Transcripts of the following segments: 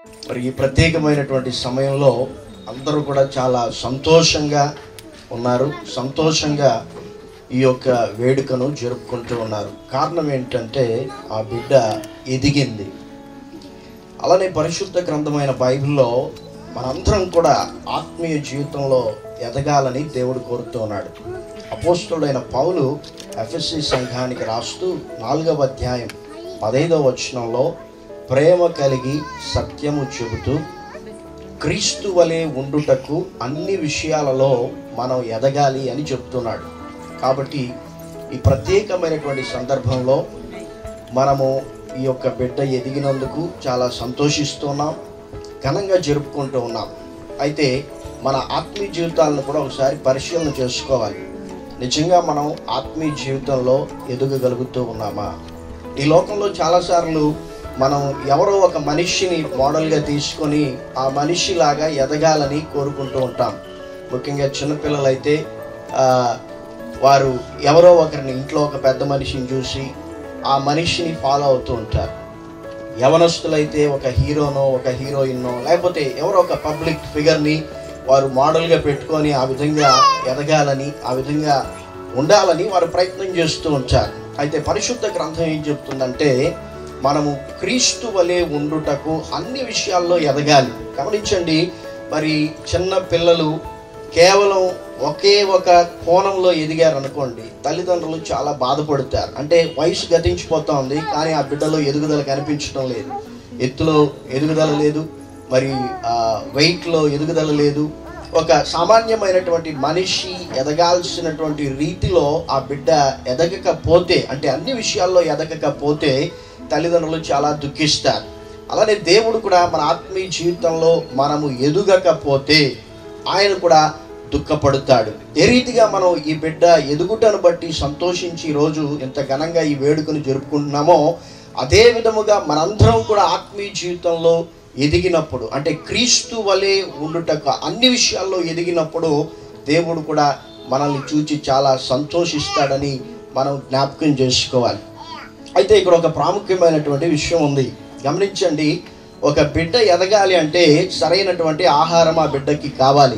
మరి ఈ ప్రత్యేకమైనటువంటి సమయంలో అందరూ కూడా చాలా సంతోషంగా ఉన్నారు సంతోషంగా ఈ యొక్క వేడుకను జరుపుకుంటూ ఉన్నారు కారణం ఏంటంటే ఆ బిడ్డ ఎదిగింది అలానే పరిశుద్ధ గ్రంథమైన బైబిల్లో మనందరం కూడా ఆత్మీయ జీవితంలో ఎదగాలని దేవుడు కోరుతూ ఉన్నాడు అపోస్తుడైన పౌలు ఎఫ్ఎస్సి సంఘానికి రాస్తూ నాలుగవ అధ్యాయం పదైదవ వచనంలో ప్రేమ కలిగి సత్యము చెబుతూ క్రీస్తు వలె ఉండుటకు అన్ని విషయాలలో మనం ఎదగాలి అని చెప్తున్నాడు కాబట్టి ఈ ప్రత్యేకమైనటువంటి సందర్భంలో మనము ఈ యొక్క బిడ్డ ఎదిగినందుకు చాలా సంతోషిస్తున్నాం ఘనంగా జరుపుకుంటూ ఉన్నాం అయితే మన ఆత్మీయ జీవితాలను కూడా ఒకసారి పరిశీలన చేసుకోవాలి నిజంగా మనం ఆత్మీయ జీవితంలో ఎదగగలుగుతూ ఉన్నామా ఈ లోకంలో చాలాసార్లు మనం ఎవరో ఒక మనిషిని మోడల్గా తీసుకొని ఆ మనిషిలాగా ఎదగాలని కోరుకుంటూ ఉంటాం ముఖ్యంగా చిన్నపిల్లలైతే ఆ, వారు ఎవరో ఒకరిని ఇంట్లో ఒక పెద్ద మనిషిని చూసి ఆ మనిషిని ఫాలో అవుతూ ఉంటారు యవనస్తులైతే ఒక హీరోనో ఒక హీరోయిన్నో లేకపోతే ఎవరో ఒక పబ్లిక్ ఫిగర్ని వారు మోడల్గా పెట్టుకొని ఆ విధంగా ఎదగాలని ఆ విధంగా ఉండాలని వారు ప్రయత్నం చేస్తూ ఉంటారు అయితే పరిశుద్ధ గ్రంథం ఏం చెప్తుందంటే మనము క్రీస్తు వలె ఉండుటకు అన్ని విషయాల్లో ఎదగాలి గమనించండి మరి చిన్న పిల్లలు కేవలం ఒకే ఒక కోణంలో ఎదిగారు అనుకోండి తల్లిదండ్రులు చాలా బాధపడతారు అంటే వయసు గతించిపోతా ఉంది కానీ ఆ బిడ్డలో ఎదుగుదల కనిపించడం లేదు ఎత్తులో ఎదుగుదల లేదు మరి వెయిట్లో ఎదుగుదల లేదు ఒక సామాన్యమైనటువంటి మనిషి ఎదగాల్సినటువంటి రీతిలో ఆ బిడ్డ ఎదగకపోతే అంటే అన్ని విషయాల్లో ఎదగకపోతే తల్లిదండ్రులు చాలా దుఃఖిస్తారు అలానే దేవుడు కూడా మన ఆత్మీయ జీవితంలో మనము ఎదుగకపోతే ఆయన కూడా దుఃఖపడతాడు ఏ రీతిగా మనం ఈ బిడ్డ ఎదుగుటను బట్టి సంతోషించి ఈరోజు ఎంత ఘనంగా ఈ వేడుకను జరుపుకుంటున్నామో అదే విధముగా మనందరం కూడా ఆత్మీయ జీవితంలో ఎదిగినప్పుడు అంటే క్రీస్తు వలె ఉండుటకు అన్ని విషయాల్లో ఎదిగినప్పుడు దేవుడు కూడా మనల్ని చూచి చాలా సంతోషిస్తాడని మనం జ్ఞాపకం చేసుకోవాలి అయితే ఇక్కడ ఒక ప్రాముఖ్యమైనటువంటి విషయం ఉంది గమనించండి ఒక బిడ్డ ఎదగాలి అంటే సరైనటువంటి ఆహారం ఆ బిడ్డకి కావాలి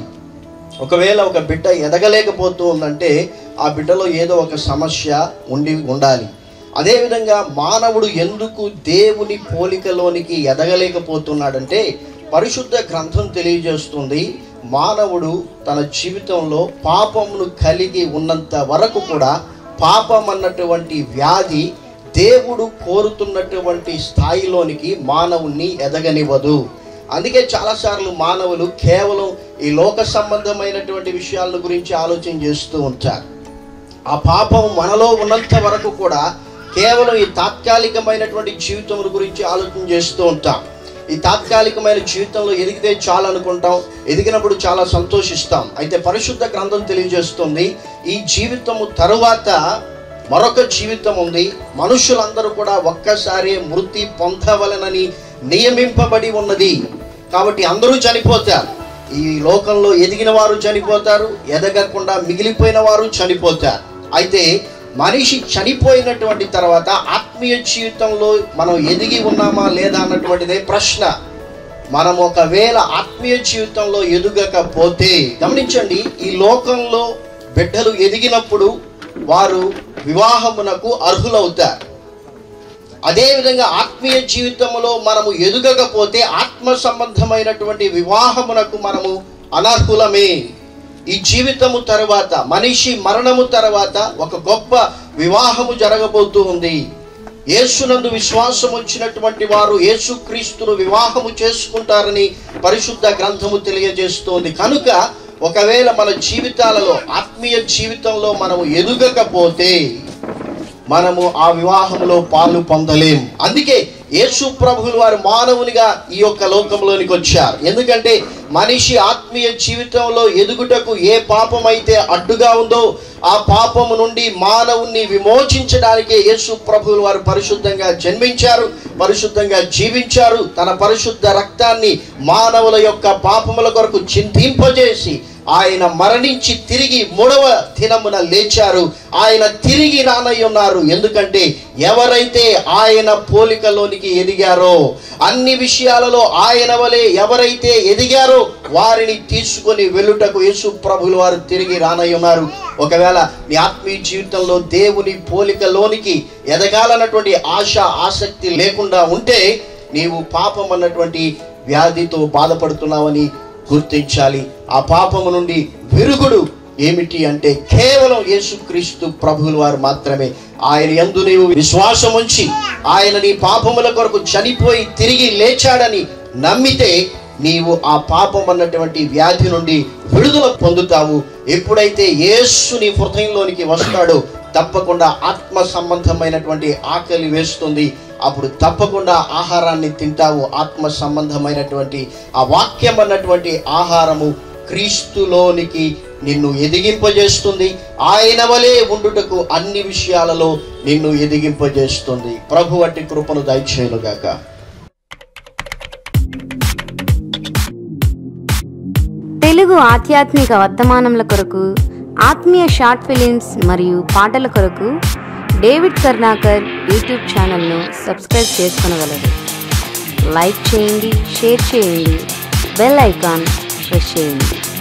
ఒకవేళ ఒక బిడ్డ ఎదగలేకపోతూ ఉందంటే ఆ బిడ్డలో ఏదో ఒక సమస్య ఉండి ఉండాలి అదేవిధంగా మానవుడు ఎందుకు దేవుని పోలికలోనికి ఎదగలేకపోతున్నాడంటే పరిశుద్ధ గ్రంథం తెలియజేస్తుంది మానవుడు తన జీవితంలో పాపమును కలిగి ఉన్నంత వరకు కూడా పాపం అన్నటువంటి వ్యాధి దేవుడు కోరుతున్నటువంటి స్థాయిలోనికి మానవుణ్ణి ఎదగనివ్వదు అందుకే చాలాసార్లు మానవులు కేవలం ఈ లోక సంబంధమైనటువంటి విషయాల గురించి ఆలోచన చేస్తూ ఉంటారు ఆ పాపం మనలో ఉన్నంత వరకు కూడా కేవలం ఈ తాత్కాలికమైనటువంటి జీవితం గురించి ఆలోచన చేస్తూ ఉంటాం ఈ తాత్కాలికమైన జీవితంలో ఎదిగితే చాలు అనుకుంటాం ఎదిగినప్పుడు చాలా సంతోషిస్తాం అయితే పరిశుద్ధ గ్రంథం తెలియజేస్తుంది ఈ జీవితము తరువాత మరొక జీవితం ఉంది మనుషులందరూ కూడా ఒక్కసారి మృతి పొందవలనని నియమింపబడి ఉన్నది కాబట్టి అందరూ చనిపోతారు ఈ లోకంలో ఎదిగిన వారు చనిపోతారు ఎదగకుండా మిగిలిపోయిన వారు చనిపోతారు అయితే మనిషి చనిపోయినటువంటి తర్వాత ఆత్మీయ జీవితంలో మనం ఎదిగి ఉన్నామా లేదా అన్నటువంటిదే ప్రశ్న మనం ఒకవేళ ఆత్మీయ జీవితంలో ఎదుగకపోతే గమనించండి ఈ లోకంలో బిడ్డలు ఎదిగినప్పుడు వారు వివాహమునకు అర్హులవుతారు అదేవిధంగా ఆత్మీయ జీవితంలో మనము ఎదుగకపోతే ఆత్మ సంబంధమైనటువంటి వివాహమునకు మనము అనర్హులమే ఈ జీవితము తర్వాత మనిషి మరణము తర్వాత ఒక గొప్ప వివాహము జరగబోతూ ఉంది యేసునందు విశ్వాసం వచ్చినటువంటి వారు యేసుక్రీస్తును వివాహము చేసుకుంటారని పరిశుద్ధ గ్రంథము తెలియజేస్తోంది కనుక ఒకవేళ మన జీవితాలలో ఆత్మీయ జీవితంలో మనము ఎదుగకపోతే మనము ఆ వివాహంలో పాలు పొందలేం అందుకే యేసు ప్రభువులు వారు మానవునిగా ఈ యొక్క లోకంలోనికి వచ్చారు ఎందుకంటే మనిషి ఆత్మీయ జీవితంలో ఎదుగుటకు ఏ పాపం అయితే అడ్డుగా ఉందో ఆ పాపము నుండి మానవుని విమోచించడానికే యేసు ప్రభువులు వారు పరిశుద్ధంగా జన్మించారు పరిశుద్ధంగా జీవించారు తన పరిశుద్ధ రక్తాన్ని మానవుల యొక్క పాపముల కొరకు చింతింపజేసి ఆయన మరణించి తిరిగి మూడవ దినమున లేచారు ఆయన తిరిగి రానయ్యున్నారు ఎందుకంటే ఎవరైతే ఆయన పోలికలోనికి ఎదిగారో అన్ని విషయాలలో ఆయన వలె ఎవరైతే ఎదిగారో వారిని తీసుకొని వెళ్ళుటకు యేసు ప్రభులు వారు తిరిగి రానయ్యున్నారు ఒకవేళ నీ ఆత్మీయ జీవితంలో దేవుని పోలికలోనికి ఎదగాలన్నటువంటి ఆశ ఆసక్తి లేకుండా ఉంటే నీవు పాపం అన్నటువంటి వ్యాధితో బాధపడుతున్నావని గుర్తించాలి ఆ పాపము నుండి విరుగుడు ఏమిటి అంటే కేవలం యేసుక్రీస్తు ప్రభువుల వారు మాత్రమే ఆయన యందు నీవు విశ్వాసం ఉంచి ఆయన నీ పాపముల కొరకు చనిపోయి తిరిగి లేచాడని నమ్మితే నీవు ఆ పాపం అన్నటువంటి వ్యాధి నుండి విడుదల పొందుతావు ఎప్పుడైతే యేసు నీ హృదయంలోనికి వస్తాడో తప్పకుండా ఆత్మ సంబంధమైనటువంటి ఆకలి వేస్తుంది అప్పుడు తప్పకుండా ఆహారాన్ని తింటావు ఆత్మ సంబంధమైనటువంటి ఆ వాక్యం అన్నటువంటి ఆహారము క్రీస్తులోనికి నిన్ను ఎదిగింపజేస్తుంది ఆయన వలె ఉండుటకు అన్ని విషయాలలో నిన్ను ఎదిగింపజేస్తుంది ప్రభు అట్టి కృపను దయచేయునుగాక తెలుగు ఆధ్యాత్మిక వర్తమానముల కొరకు ఆత్మీయ షార్ట్ ఫిలిమ్స్ మరియు పాటల కొరకు డేవిడ్ కర్ణాకర్ యూట్యూబ్ ఛానల్ను సబ్స్క్రైబ్ చేసుకొనగలరు లైక్ చేయండి షేర్ చేయండి బెల్ ఐకాన్ ప్రెస్ చేయండి